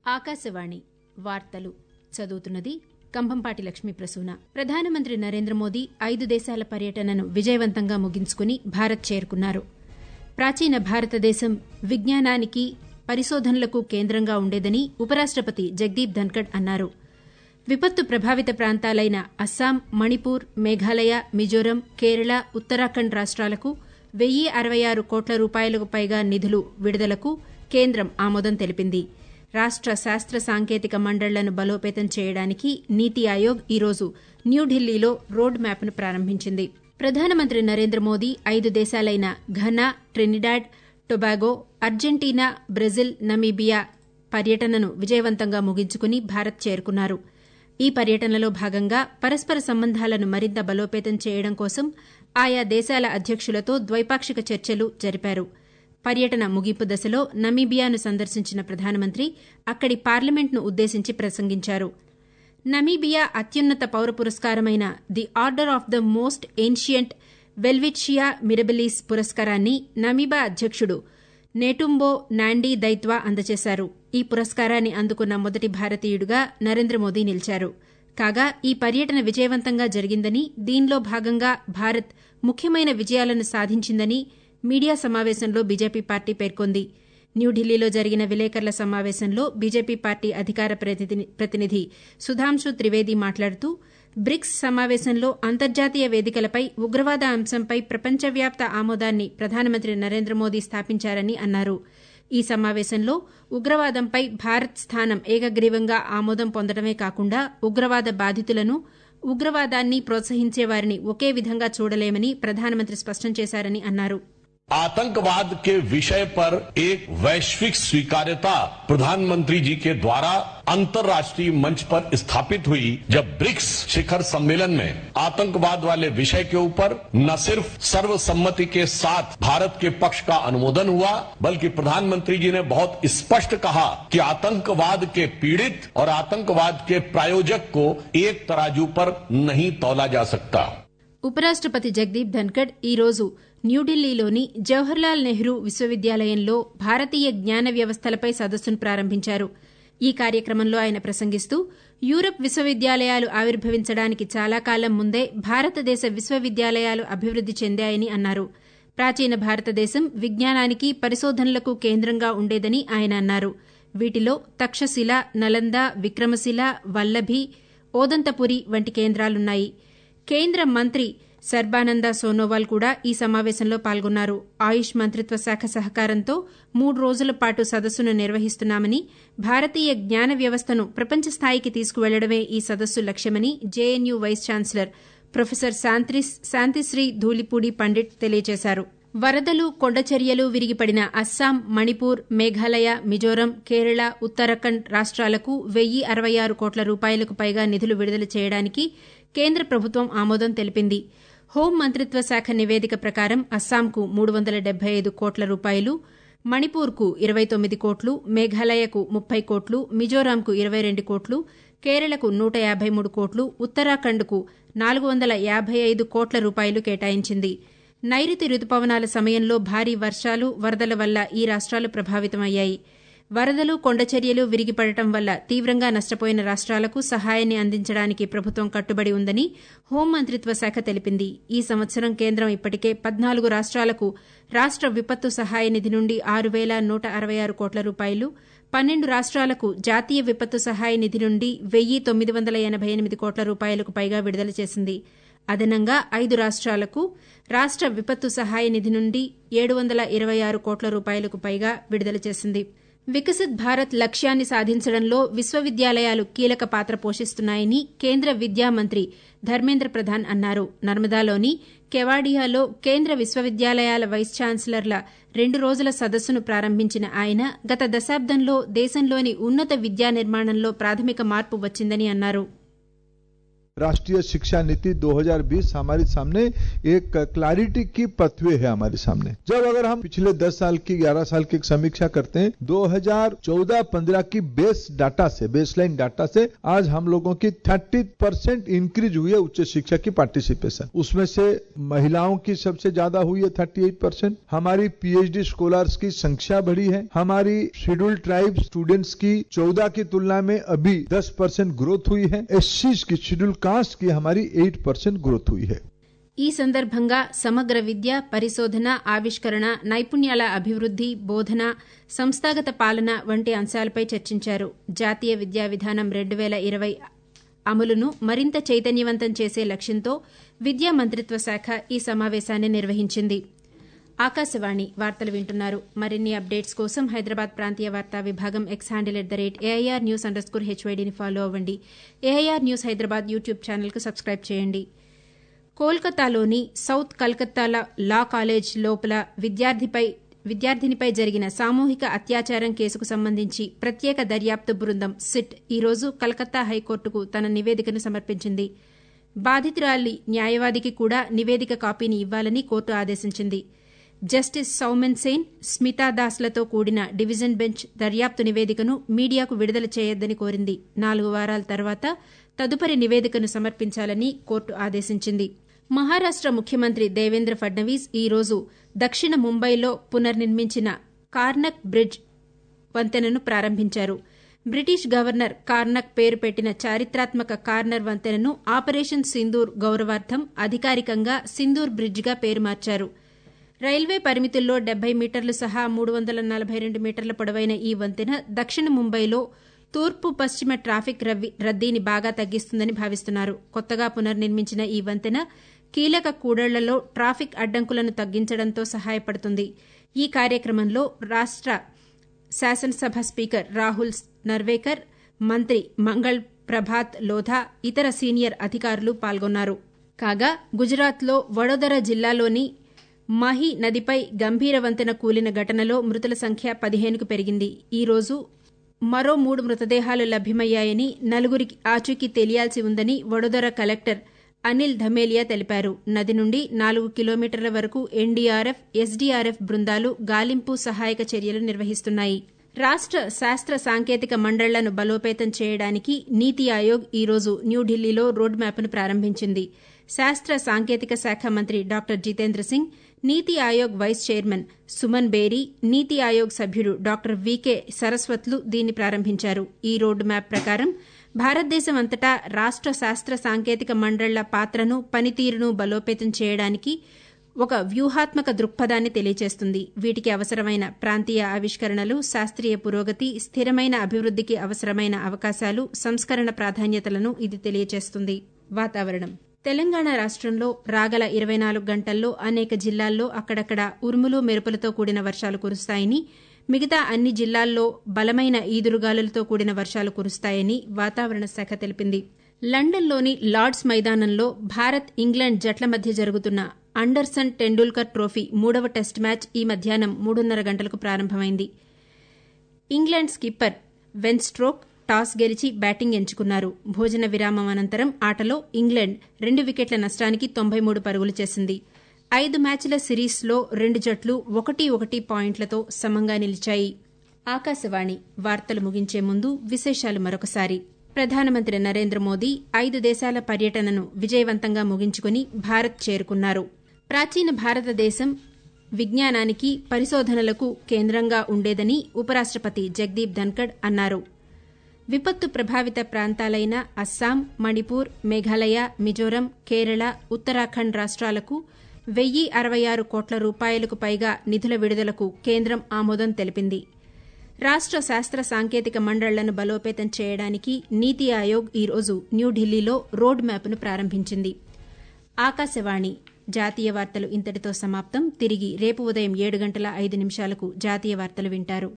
ఆకాశవాణి వార్తలు చదువుతున్నది కంభంపాటి లక్ష్మీ ప్రసూన ప్రధానమంత్రి నరేంద్ర మోదీ ఐదు దేశాల పర్యటనను విజయవంతంగా ముగించుకుని భారత్ చేరుకున్నారు ప్రాచీన భారతదేశం విజ్ఞానానికి పరిశోధనలకు కేంద్రంగా ఉండేదని ఉపరాష్టపతి జగదీప్ ధన్కడ్ అన్నారు విపత్తు ప్రభావిత ప్రాంతాలైన అస్సాం మణిపూర్ మేఘాలయ మిజోరం కేరళ ఉత్తరాఖండ్ రాష్ట్రాలకు వెయ్యి అరవై ఆరు కోట్ల రూపాయలకు పైగా నిధులు విడుదలకు కేంద్రం ఆమోదం తెలిపింది రాష్ట శాస్త్ర సాంకేతిక మండళ్లను బలోపేతం చేయడానికి నీతి ఆయోగ్ ఈరోజు న్యూఢిల్లీలో రోడ్ మ్యాప్ను ప్రారంభించింది ప్రధానమంత్రి నరేంద్ర మోదీ ఐదు దేశాలైన Ghana Trinidad Tobago Argentina Brazil Namibia పర్యటనను విజయవంతంగా ముగించుకుని భారత్ చేరుకున్నారు ఈ పర్యటనలో భాగంగా పరస్పర సంబంధాలను మరింత బలోపేతం చేయడం కోసం ఆయా దేశాల అధ్యకులతో ద్వైపాక్షిక చర్చలు జరిపారు పర్యటన ముగింపు దశలో నమీబియాను సందర్శించిన ప్రధానమంత్రి అక్కడి పార్లమెంట్ను ఉద్దేశించి ప్రసంగించారు నమీబియా అత్యున్నత పౌర పురస్కారమైన the order of the most ancient Welwitschia Mirabilis పురస్కారాన్ని నమీబా అధ్యకుడు నేటుంబో నాండీ దైత్వా అందజేశారు ఈ పురస్కారాన్ని అందుకున్న మొదటి భారతీయుడిగా నరేంద్ర మోదీ నిలిచారు కాగా ఈ పర్యటన విజయవంతంగా జరిగిందని దీనిలో భాగంగా భారత్ ముఖ్యమైన విజయాలను సాధించిందని మీడియా సమావేశంలో బీజేపీ పార్టీ పేర్కొంది న్యూఢిల్లీలో జరిగిన విలేకరుల సమావేశంలో బీజేపీ పార్టీ అధికార ప్రతినిధి సుధాంశు త్రివేది మాట్లాడుతూ బ్రిక్స్ సమావేశంలో అంతర్జాతీయ వేదికలపై ఉగ్రవాద అంశంపై ప్రపంచవ్యాప్త ఆమోదాన్ని ప్రధానమంత్రి నరేంద్ర మోదీ స్థాపించారని అన్నారు ఈ సమావేశంలో ఉగ్రవాదంపై భారత్ స్థానం ఏకగ్రీవంగా ఆమోదం పొందడమే కాకుండా ఉగ్రవాద బాధితులను ఉగ్రవాదాన్ని ప్రోత్సహించే వారిని ఒకే విధంగా చూడలేమని ప్రధానమంత్రి స్పష్టం చేశారని అన్నారు आतंकवाद के विषय पर एक वैश्विक स्वीकार्यता प्रधानमंत्री जी के द्वारा अंतर्राष्ट्रीय मंच पर स्थापित हुई जब ब्रिक्स शिखर सम्मेलन में आतंकवाद वाले विषय के ऊपर न सिर्फ सर्वसम्मति के साथ भारत के पक्ष का अनुमोदन हुआ बल्कि प्रधानमंत्री जी ने बहुत स्पष्ट कहा कि आतंकवाद के पीड़ित और आतंकवाद के प्रायोजक को एक तराजू पर नहीं तौला जा सकता ఉపరాష్టపతి జగదీప్ ధన్కడ్ ఈరోజు న్యూఢిల్లీలోని జవహర్లాల్ నెహ్రూ విశ్వవిద్యాలయంలో భారతీయ జ్ఞాన వ్యవస్థలపై సదస్సును ప్రారంభించారు ఈ కార్యక్రమంలో ఆయన ప్రసంగిస్తూ యూరప్ విశ్వవిద్యాలయాలు ఆవిర్భవించడానికి చాలా కాలం ముందే భారతదేశ విశ్వవిద్యాలయాలు అభివృద్ది చెందాయని అన్నారు ప్రాచీన భారతదేశం విజ్ఞానానికి పరిశోధనలకు కేంద్రంగా ఉండేదని ఆయన అన్నారు వీటిలో తక్షశిల నలంద విక్రమశిల వల్లభి ఓదంతపురి వంటి కేంద్రాలున్నాయి కేంద్ర మంత్రి సర్బానంద సోనోవాల్ కూడా ఈ సమావేశంలో పాల్గొన్నారు ఆయుష్ మంత్రిత్వ శాఖ సహకారంతో మూడు రోజుల పాటు సదస్సును నిర్వహిస్తున్నామని భారతీయ జ్ఞాన వ్యవస్థను ప్రపంచ స్థాయికి తీసుకువెళ్లడమే ఈ సదస్సు లక్ష్యమని JNU vice chancellor professor Santishree Dhulipudi Pandit తెలియజేశారు వరదలు కొండచర్యలు విరిగిపడిన అస్సాం మణిపూర్ మేఘాలయ మిజోరం కేరళ ఉత్తరాఖండ్ రాష్ట్రాలకు వెయ్యి అరవై ఆరు కోట్ల రూపాయలకు పైగా నిధులు విడుదల చేయడానికి కేంద్ర ప్రభుత్వం ఆమోదం తెలిపింది హోం మంత్రిత్వ శాఖ నివేదిక ప్రకారం అస్సాంకు మూడు వందల డెబ్బై ఐదు కోట్ల రూపాయలు మణిపూర్కు ఇరవై తొమ్మిది కోట్లు మేఘాలయకు ముప్పై కోట్లు మిజోరాంకు ఇరవై రెండు కోట్లు కేరళకు నూట యాబై మూడు కోట్లు ఉత్తరాఖండ్కు నాలుగు వందల యాబై ఐదు కోట్ల రూపాయలు కేటాయించింది నైరుతి రుతుపవనాల సమయంలో భారీ వర్షాలు వరదల వల్ల ఈ రాష్ట్రాలు ప్రభావితమయ్యాయి వరదలు కొండచర్యలు విరిగిపడటం వల్ల తీవ్రంగా నష్టపోయిన రాష్ట్రాలకు సహాయాన్ని అందించడానికి ప్రభుత్వం కట్టుబడి ఉందని హోంమంత్రిత్వ శాఖ తెలిపింది ఈ సంవత్సరం కేంద్రం ఇప్పటికే పద్నాలుగు రాష్ట్రాలకు రాష్ట విపత్తు సహాయ నిధి నుండి ఆరు వేల నూట అరవై ఆరు కోట్ల రూపాయలు పన్నెండు రాష్ట్రాలకు జాతీయ విపత్తు సహాయ నిధి నుండి వెయ్యి తొమ్మిది వందల ఎనబై ఎనిమిది కోట్ల రూపాయలకు పైగా విడుదల చేసింది అదనంగా ఐదు రాష్ట్రాలకు రాష్ట విపత్తు సహాయ నిధి నుండి ఏడు వందల ఇరవై ఆరు కోట్ల రూపాయలకు పైగా విడుదల చేసింది వికసిత్ భారత్ లక్ష్యాన్ని సాధించడంలో విశ్వవిద్యాలయాలు కీలక పాత్ర పోషిస్తున్నాయని కేంద్ర విద్యా మంత్రి ధర్మేంద్ర ప్రధాన్ అన్నారు నర్మదాలోని కెవాడియాలో కేంద్ర విశ్వవిద్యాలయాల వైస్ ఛాన్సలర్ల రెండు రోజుల సదస్సును ప్రారంభించిన ఆయన గత దశాబ్దంలో దేశంలోని ఉన్నత విద్యా నిర్మాణంలో ప్రాథమిక మార్పు వచ్చిందని అన్నారు राष्ट्रीय शिक्षा नीति 2020 हमारे सामने एक क्लैरिटी की पथवे है हमारे सामने जब अगर हम पिछले 10 साल की 11 साल की समीक्षा करते हैं 2014-15 की बेस डाटा से बेसलाइन डाटा से आज हम लोगों की 30 परसेंट इंक्रीज हुई है उच्च शिक्षा की पार्टिसिपेशन उसमें से महिलाओं की सबसे ज्यादा हुई है 38 परसेंट हमारी पीएचडी स्कॉलर्स की संख्या बढ़ी है हमारी शेड्यूल्ड ट्राइब स्टूडेंट्स की 14 की तुलना में अभी 10 परसेंट ग्रोथ हुई है एस की शेड्यूल कास्ट की हमारी 8 परसेंट ग्रोथ हुई है ఈ సందర్భంగా సమగ్ర విద్య పరిశోధన ఆవిష్కరణ నైపుణ్యాల అభివృద్ది బోధన సంస్థాగత పాలన వంటి అంశాలపై చర్చించారు జాతీయ విద్యా విధానం రెండు వేల ఇరవై అమలును మరింత చైతన్యవంతం చేసే లక్ష్యంతో విద్యా మంత్రిత్వ శాఖ ఈ సమావేశాన్ని నిర్వహించింది ఆకాశవాణి వార్తలు వింటున్నారు మరిన్ని అప్డేట్స్ కోసం హైదరాబాద్ ప్రాంతీయ వార్తా విభాగం X handle at the rate AIR news under score హెచ్వైడీని ఫాలో అవ్వండి ఏఐఆర్ న్యూస్ హైదరాబాద్ యూట్యూబ్ ఛానల్కు సబ్స్క్రైబ్ చేయండి కోల్కతాలోని సౌత్ కల్కత్తా లా కాలేజ్ లోపల విద్యార్థిపై విద్యార్థినిపై జరిగిన సామూహిక అత్యాచారం కేసుకు సంబంధించి ప్రత్యేక దర్యాప్తు బృందం సిట్ ఈరోజు కలకత్తా హైకోర్టుకు తన నివేదికను సమర్పించింది బాధితురాలి న్యాయవాదికి కూడా నివేదిక కాపీని ఇవ్వాలని కోర్టు ఆదేశించింది జస్టిస్ సౌమెన్ సేన్ స్మితా దాస్లతో కూడిన డివిజన్ బెంచ్ దర్యాప్తు నివేదికను మీడియాకు విడుదల చేయొద్దని కోరింది నాలుగు వారాల తర్వాత తదుపరి నివేదికను సమర్పించాలని కోర్టు ఆదేశించింది మహారాష్ట ముఖ్యమంత్రి దేవేంద్ర ఫడ్నవీస్ ఈ రోజు దక్షిణ ముంబైలో పునర్నిర్మించిన కార్నక్ బ్రిడ్జ్ వంతెనను ప్రారంభించారు బ్రిటిష్ గవర్నర్ కార్నక్ పేరు పెట్టిన చారిత్రాత్మక కార్నర్ వంతెనను ఆపరేషన్ సింధూర్ గౌరవార్థం అధికారికంగా సింధూర్ బ్రిడ్జిగా పేరు మార్చారు రైల్వే పరిమితుల్లో డెబ్బై మీటర్లు సహా మూడు వందల నలభై రెండు మీటర్ల పొడవైన ఈ వంతెన దక్షిణ ముంబైలో తూర్పు పశ్చిమ ట్రాఫిక్ రద్దీని బాగా తగ్గిస్తుందని భావిస్తున్నారు కొత్తగా పునర్నిర్మించిన ఈ వంతెన కీలక కూడళ్లలో ట్రాఫిక్ అడ్డంకులను తగ్గించడంతో సహాయపడుతుంది ఈ కార్యక్రమంలో రాష్ట శాసనసభ స్పీకర్ రాహుల్ నర్వేకర్ మంత్రి మంగళ్ ప్రభాత్ లోధా ఇతర సీనియర్ అధికారులు పాల్గొన్నారు కాగా గుజరాత్లో వడోదర జిల్లాలోని మహి నదిపై గంభీర వంతెన కూలిన ఘటనలో మృతుల సంఖ్య పదిహేనుకు పెరిగింది ఈ రోజు మరో మూడు మృతదేహాలు లభ్యమయ్యాయని నలుగురికి ఆచూకీ తెలియాల్సి ఉందని వడోదర కలెక్టర్ అనిల్ ధమేలియా తెలిపారు నది నుండి నాలుగు కిలోమీటర్ల వరకు ఎన్డీఆర్ఎఫ్ ఎస్డీఆర్ఎఫ్ బృందాలు గాలింపు సహాయక చర్యలు నిర్వహిస్తున్నాయి రాష్ట శాస్త్ర సాంకేతిక మండళ్లను బలోపేతం చేయడానికి నీతి ఆయోగ్ ఈ రోజు న్యూఢిల్లీలో రోడ్ మ్యాప్ను ప్రారంభించింది శాస్త్ర సాంకేతిక శాఖ మంత్రి doctor Jitendra Singh Niti Aayog vice chairman Suman Bery Niti Aayog సభ్యుడు డాక్టర్ వికే సరస్వత్లు దీన్ని ప్రారంభించారు ఈ రోడ్ మ్యాప్ ప్రకారం భారతదేశం అంతటా రాష్ట శాస్త్ర సాంకేతిక మండళ్ల పాత్రను పనితీరును బలోపేతం చేయడానికి ఒక వ్యూహాత్మక దృక్పథాన్ని తెలియజేస్తుంది వీటికి అవసరమైన ప్రాంతీయ ఆవిష్కరణలు శాస్త్రీయ పురోగతి స్థిరమైన అభివృద్దికి అవసరమైన అవకాశాలు సంస్కరణ ప్రాధాన్యతలను ఇది తెలియజేస్తుంది వాతావరణం తెలంగాణ రాష్టంలో రాగల ఇరవై నాలుగు గంటల్లో అనేక జిల్లాల్లో అక్కడక్కడ ఉరుములు మెరుపులతో కూడిన వర్షాలు కురుస్తాయని మిగతా అన్ని జిల్లాల్లో బలమైన ఈదురుగాలులతో కూడిన వర్షాలు కురుస్తాయని వాతావరణ శాఖ తెలిపింది లండన్లోని లార్డ్స్ మైదానంలో భారత్ ఇంగ్లాండ్ జట్ల మధ్య జరుగుతున్న అండర్సన్ టెండూల్కర్ ట్రోఫీ మూడవ టెస్ట్ మ్యాచ్ ఈ మధ్యాహ్నం మూడున్నర గంటలకు ప్రారంభమైంది England skipper Ben Stokes toss గెలిచి బ్యాటింగ్ ఎంచుకున్నారు భోజన విరామం అనంతరం ఆటలో ఇంగ్లాండ్ రెండు వికెట్ల నష్టానికి తొంభై మూడు పరుగులు చేసింది ఐదు మ్యాచ్ల సిరీస్లో రెండు జట్లు ఒకటి ఒకటి పాయింట్లతో సమంగా నిలిచాయి ఆకాశవాణి వార్తలు ముగించే ముందు విశేషాలు మరొకసారి ప్రధానమంత్రి నరేంద్ర మోదీ ఐదు దేశాల పర్యటనను విజయవంతంగా ముగించుకుని భారత్ చేరుకున్నారు ప్రాచీన భారతదేశం విజ్ఞానానికి పరిశోధనలకు కేంద్రంగా ఉండేదని ఉపరాష్టపతి జగదీప్ ధన్కడ్ అన్నారు విపత్తు ప్రభావిత ప్రాంతాలైన అస్సాం మణిపూర్ మేఘాలయ మిజోరం కేరళ ఉత్తరాఖండ్ రాష్ట్రాలకు వెయ్యి అరవై ఆరు కోట్ల రూపాయలకు పైగా నిధుల విడుదలకు కేంద్రం ఆమోదం తెలిపింది రాష్ట శాస్త్ర సాంకేతిక మండళ్లను బలోపేతం చేయడానికి నీతి ఆయోగ్ ఈరోజు న్యూఢిల్లీలో రోడ్ మ్యాప్ను ప్రారంభించింది ఆకాశవాణి జాతీయ వార్తలు ఇంతటితో సమాప్తం తిరిగి రేపు ఉదయం ఏడు గంటల ఐదు నిమిషాలకు జాతీయ వార్తలు వింటారు